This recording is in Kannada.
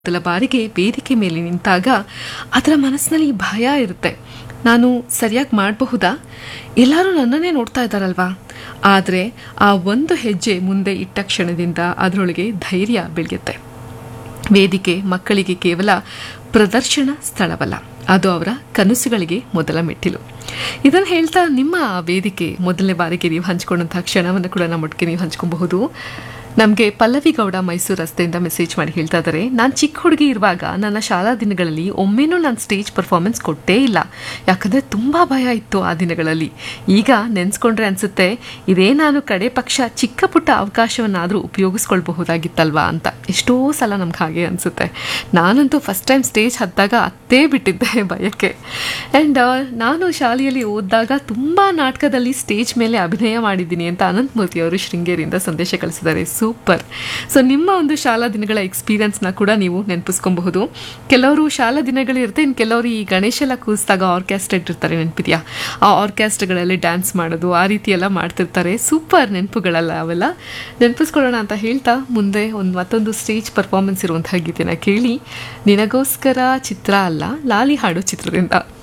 ಮೊದಲ ಬಾರಿಗೆ ವೇದಿಕೆ ಮೇಲೆ ನಿಂತಾಗ ಅದರ ಮನಸ್ಸಿನಲ್ಲಿ ಭಯ ಇರುತ್ತೆ ನಾನು ಸರಿಯಾಗಿ ಮಾಡಬಹುದಾ ಎಲ್ಲರೂ ನನ್ನನ್ನೇ ನೋಡ್ತಾ ಇದ್ದಾರಲ್ವಾ ಆದರೆ ಆ ಒಂದು ಹೆಜ್ಜೆ ಮುಂದೆ ಇಟ್ಟ ಕ್ಷಣದಿಂದ ಅದರೊಳಗೆ ಧೈರ್ಯ ಬೆಳೆಯುತ್ತೆ ವೇದಿಕೆ ಮಕ್ಕಳಿಗೆ ಕೇವಲ ಪ್ರದರ್ಶನ ಸ್ಥಳವಲ್ಲ ಅದು ಅವರ ಕನಸುಗಳಿಗೆ ಮೊದಲ ಮೆಟ್ಟಿಲು ಇದನ್ನು ಹೇಳ್ತಾ ನಿಮ್ಮ ವೇದಿಕೆ ಮೊದಲನೇ ಬಾರಿಗೆ ನೀವು ಹಂಚ್ಕೊಂಡಂತಹ ಕ್ಷಣವನ್ನು ಕೂಡ ನಮ್ಮೊಟ್ಟಿಗೆ ನೀವು ಹಂಚ್ಕೊಬಹುದು ನಮಗೆ ಪಲ್ಲವಿ ಗೌಡ ಮೈಸೂರು ರಸ್ತೆಯಿಂದ ಮೆಸೇಜ್ ಮಾಡಿ ಹೇಳ್ತಾ ಇದ್ದಾರೆ ನಾನು ಚಿಕ್ಕ ಹುಡುಗಿ ಇರುವಾಗ ನನ್ನ ಶಾಲಾ ದಿನಗಳಲ್ಲಿ ಒಮ್ಮೆನೂ ನಾನು ಸ್ಟೇಜ್ ಪರ್ಫಾರ್ಮೆನ್ಸ್ ಕೊಟ್ಟೇ ಇಲ್ಲ ಯಾಕಂದರೆ ತುಂಬ ಭಯ ಇತ್ತು ಆ ದಿನಗಳಲ್ಲಿ ಈಗ ನೆನೆಸ್ಕೊಂಡ್ರೆ ಅನಿಸುತ್ತೆ ಇದೇ ನಾನು ಕಡೆ ಪಕ್ಷ ಚಿಕ್ಕ ಪುಟ್ಟ ಅವಕಾಶವನ್ನಾದರೂ ಉಪಯೋಗಿಸ್ಕೊಳ್ಬಹುದಾಗಿತ್ತಲ್ವಾ ಅಂತ ಎಷ್ಟೋ ಸಲ ನಮ್ಗೆ ಹಾಗೆ ಅನಿಸುತ್ತೆ ನಾನಂತೂ ಫಸ್ಟ್ ಟೈಮ್ ಸ್ಟೇಜ್ ಹತ್ತಿದಾಗ ಅತ್ತೇ ಬಿಟ್ಟಿದ್ದೆ ಭಯಕ್ಕೆ ಆ್ಯಂಡ್ ನಾನು ಶಾಲೆಯಲ್ಲಿ ಓದಿದಾಗ ತುಂಬ ನಾಟಕದಲ್ಲಿ ಸ್ಟೇಜ್ ಮೇಲೆ ಅಭಿನಯ ಮಾಡಿದ್ದೀನಿ ಅಂತ ಅನಂತಮೂರ್ತಿ ಅವರು ಶೃಂಗೇರಿಯಿಂದ ಸಂದೇಶ ಕಳಿಸಿದ್ದಾರೆ ಸೂಪರ್ ಸೊ ನಿಮ್ಮ ಒಂದು ಶಾಲಾ ದಿನಗಳ ಎಕ್ಸ್ಪೀರಿಯನ್ಸ್ನ ಕೂಡ ನೀವು ನೆನಪಿಸ್ಕೊಬಹುದು ಕೆಲವರು ಶಾಲಾ ದಿನಗಳಿರುತ್ತೆ ಇನ್ನು ಕೆಲವರು ಈ ಗಣೇಶ ಎಲ್ಲ ಕೂಸಿದಾಗ ಆರ್ಕೆಸ್ಟ್ರಾ ಇಟ್ಟಿರ್ತಾರೆ ನೆನಪಿದೆಯಾ ಆ ಆರ್ಕೆಸ್ಟ್ರಾಗಳಲ್ಲಿ ಡ್ಯಾನ್ಸ್ ಮಾಡೋದು ಆ ರೀತಿ ಎಲ್ಲ ಮಾಡ್ತಿರ್ತಾರೆ ಸೂಪರ್ ನೆನಪುಗಳಲ್ಲ ಅವೆಲ್ಲ ನೆನಪಿಸ್ಕೊಳ್ಳೋಣ ಅಂತ ಹೇಳ್ತಾ ಮುಂದೆ ಒಂದು ಮತ್ತೊಂದು ಸ್ಟೇಜ್ ಪರ್ಫಾರ್ಮೆನ್ಸ್ ಇರುವಂತಹ ಗೀತೆನ ಕೇಳಿ ನಿನಗೋಸ್ಕರ ಚಿತ್ರ ಅಲ್ಲ ಲಾಲಿ ಹಾಡು ಚಿತ್ರದಿಂದ